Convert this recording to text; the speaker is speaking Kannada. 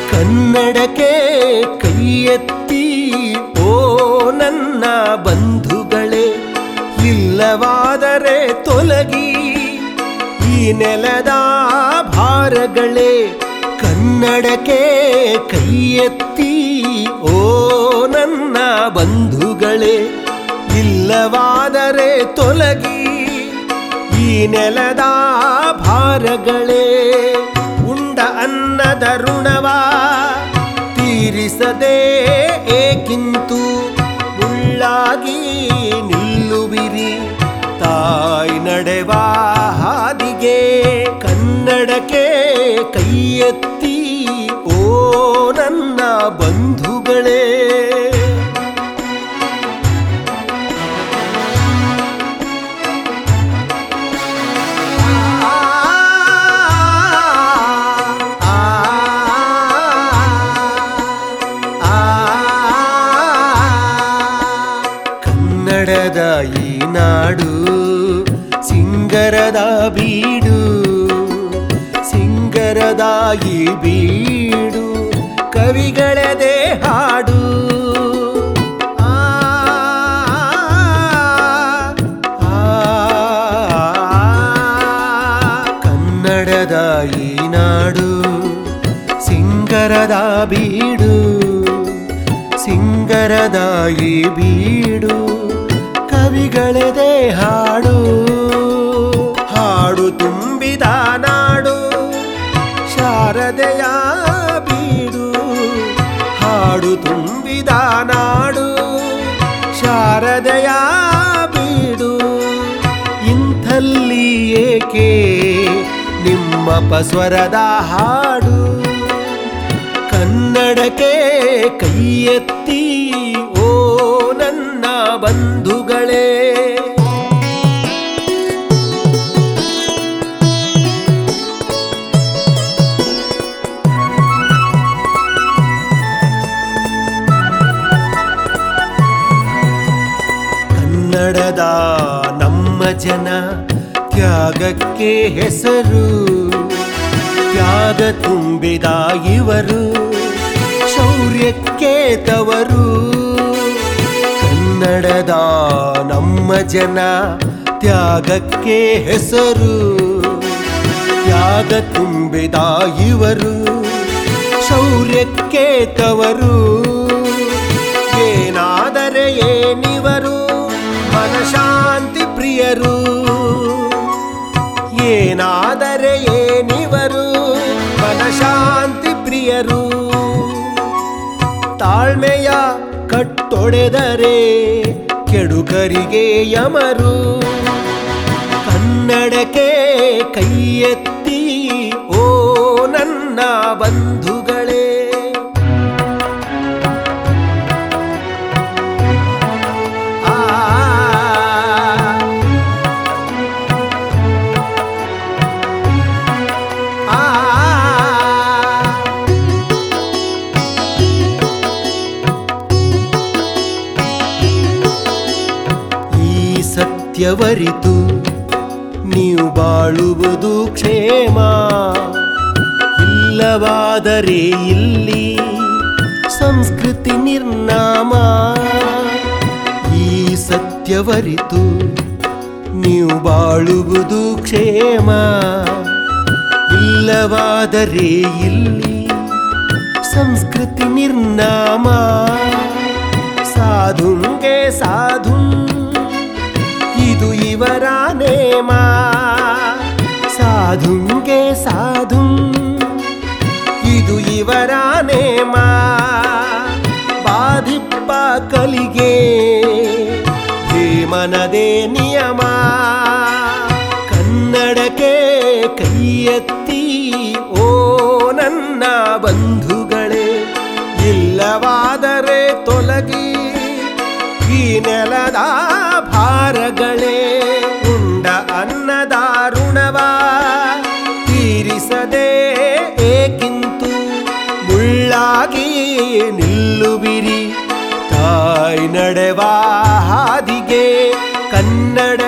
ಕನ್ನಡಕ್ಕೆ ಕೈ ಎತ್ತಿ ಓ ನನ್ನ ಬಂಧುಗಳೇ ಇಲ್ಲವಾದರೆ ತೊಲಗಿ ಈ ನೆಲದ ಭಾರಗಳೇ ಕನ್ನಡಕ್ಕೆ ಕೈ ಎತ್ತಿ ಓ ನನ್ನ ಬಂಧುಗಳೇ ಇಲ್ಲವಾದರೆ ತೊಲಗಿ ಈ ನೆಲದ ಭಾರಗಳೇ ಉಂಡ ಅನ್ನದ ಋಣವ ತೀರಿಸದೆ ಏಕಿಂತು ಮುಳ್ಳಾಗಿ ನಿಲ್ಲುವಿರಿ ತಾಯಿ ನಡೆವ ಹಾದಿಗೆ ಕನ್ನಡಕ್ಕೆ ಕೈ ಎತ್ತಿ ಓ ನನ್ನ ಬಂಧುಗಳೇ ಕನ್ನಡದ ಈ ನಾಡು ಸಿಂಗರದ ಬೀಡು ಸಿಂಗರದ ಈ ಬೀಡು ಕವಿಗಳದೇ ಹಾಡು ಆ, ಆ, ಕನ್ನಡದ ಈ ನಾಡು ಸಿಂಗರದ ಬೀಡು ಸಿಂಗರದ ಈ ಬೀಡು ಕವಿಗಳದೇ ಹಾಡು ಹಾಡು ತುಂಬಿದ ನಾಡು ಶಾರದೆಯ ಬೀಡು ಹಾಡು ತುಂಬಿದ ನಾಡು ಶಾರದೆಯ ಬೀಡು ಇಂಥಲ್ಲಿ ಏಕೆ ನಿಮ್ಮ ಪಸ್ವರದ ಹಾಡು ಕನ್ನಡಕ್ಕೆ ಕೈ ಎತ್ತಿ ಓ ನನ್ನ ಬಂಧುಗಳೇ ಕನ್ನಡದ ನಮ್ಮ ಜನ ತ್ಯಾಗಕ್ಕೆ ಹೆಸರು ತ್ಯಾಗ ತುಂಬಿದ ಇವರು ಶೌರ್ಯಕ್ಕೆ ತವರು ಕನ್ನಡದ ನಮ್ಮ ಜನ ತ್ಯಾಗಕ್ಕೆ ಹೆಸರು ತ್ಯಾಗ ತುಂಬಿದ ಇವರು ಶೌರ್ಯಕ್ಕೆ ತವರು ಏನಾದರೆ ಏನಿವರು ಮನಶಾಂತಿ ಪ್ರಿಯರು ಏನಾದರೆ ಏನಿವರು ಮನಶಾಂತಿ ಪ್ರಿಯರು ತಾಳ್ಮೆಯ ಕಟ್ಟೊಡೆದರೆ ಕೆಡುಕರಿಗೆ ಯಮರು ಕನ್ನಡಕ್ಕೆ ಕೈ ಎತ್ತಿ ಓ ನನ್ನ ಬಂಧುಗಳೇ ಆ ಆ ಈ ಸತ್ಯವರಿತು ನೀವು ಬಾಳುವುದು ಕ್ಷೇಮ ಇಲ್ಲವಾದರೆ ಇಲ್ಲಿ ಸಂಸ್ಕೃತಿ ನಿರ್ನಾಮ ಈ ಸತ್ಯವರಿತು ನೀವು ಬಾಳುವುದು ಕ್ಷೇಮ ಇಲ್ಲವಾದರೆ ಇಲ್ಲಿ ಸಂಸ್ಕೃತಿ ನಿರ್ನಾಮ ಸಾಧುಂಗೆ ಸಾಧು ಇದು ಇವರ ನೇಮ ಸಾಧುಂಗೆ ಸಾಧು ಇದು ಇವರ ನೇಮ ಬಾಧಿಪ್ಪ ಕಲಿಗೆ ಹೇಮನದೇ ನಿಯಮ ಕನ್ನಡಕ್ಕೆ ಕೈ ಎತ್ತಿ ಓ ನನ್ನ ಬಂಧುಗಳೇ ಇಲ್ಲವಾದರೆ ತೊಲಗಿ ಈ ನೆಲದ ಭಾರಗಳೇ ಉಂಡ ಅನ್ನದ ಋಣವ ತೀರಿಸದೆ ಏಕಿಂತು ಮುಳ್ಳಾಗಿ ನಿಲ್ಲುವಿರಿ ತಾಯಿ ನಡೆವ ಹಾದಿಗೆ ಕನ್ನಡ